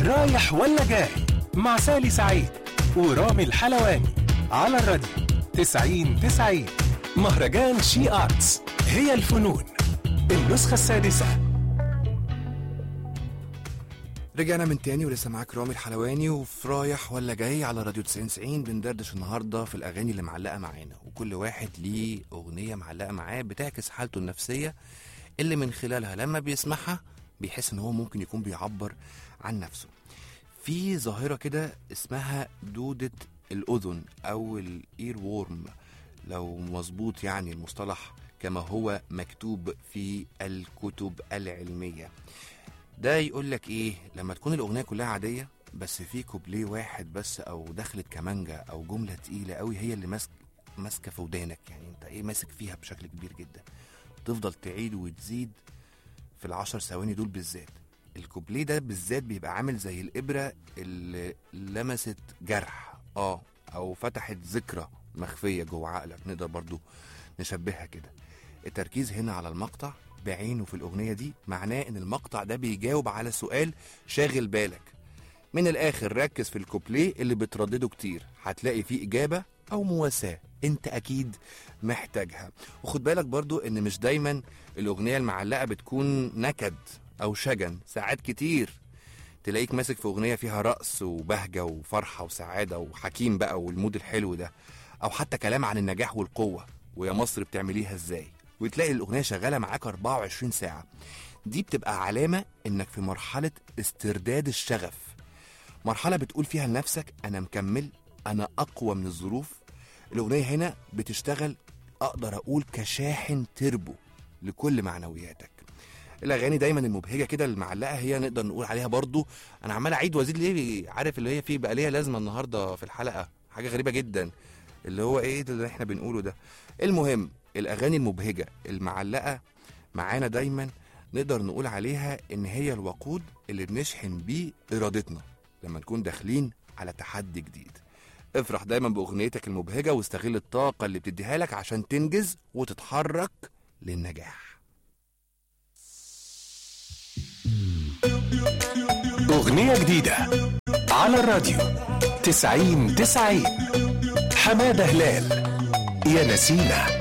رايح ولا جاي مع سالي سعيد ورامي الحلواني على الراديو 90 90 مهرجان شي آرتس هي الفنون النسخة السادسة رجعنا من تاني ولسه معاك رامي الحلواني وفي رايح ولا جاي على راديو 90 90 بندردش النهارده في الاغاني اللي معلقه معانا وكل واحد ليه اغنيه معلقه معاه بتعكس حالته النفسيه اللي من خلالها لما بيسمعها بيحس ان هو ممكن يكون بيعبر عن نفسه في ظاهره كده اسمها دوده الاذن او الاير وورم لو مظبوط يعني المصطلح كما هو مكتوب في الكتب العلميه ده يقول لك ايه لما تكون الاغنيه كلها عاديه بس في كوبليه واحد بس او دخلت كمانجا او جمله تقيله قوي هي اللي ماسك ماسكه في ودانك يعني انت ايه ماسك فيها بشكل كبير جدا تفضل تعيد وتزيد في العشر ثواني دول بالذات الكوبليه ده بالذات بيبقى عامل زي الابره اللي لمست جرح اه او فتحت ذكرى مخفيه جوه عقلك نقدر برضو نشبهها كده التركيز هنا على المقطع بعينه في الأغنية دي معناه إن المقطع ده بيجاوب على سؤال شاغل بالك من الآخر ركز في الكوبليه اللي بتردده كتير هتلاقي فيه إجابة أو مواساة أنت أكيد محتاجها وخد بالك برضو إن مش دايما الأغنية المعلقة بتكون نكد أو شجن ساعات كتير تلاقيك ماسك في أغنية فيها رقص وبهجة وفرحة وسعادة وحكيم بقى والمود الحلو ده أو حتى كلام عن النجاح والقوة ويا مصر بتعمليها إزاي وتلاقي الأغنية شغالة معاك 24 ساعة دي بتبقى علامة إنك في مرحلة استرداد الشغف مرحلة بتقول فيها لنفسك أنا مكمل أنا أقوى من الظروف الأغنية هنا بتشتغل أقدر أقول كشاحن تربو لكل معنوياتك الاغاني دايما المبهجه كده المعلقه هي نقدر نقول عليها برضو انا عمال اعيد وازيد ليه عارف اللي هي فيه بقى ليها لازمه النهارده في الحلقه حاجه غريبه جدا اللي هو ايه ده اللي احنا بنقوله ده المهم الاغاني المبهجه المعلقه معانا دايما نقدر نقول عليها ان هي الوقود اللي بنشحن بيه ارادتنا لما نكون داخلين على تحدي جديد افرح دايما باغنيتك المبهجه واستغل الطاقه اللي بتديها لك عشان تنجز وتتحرك للنجاح أغنية جديدة على الراديو 90 90 حمادة هلال يا نسينا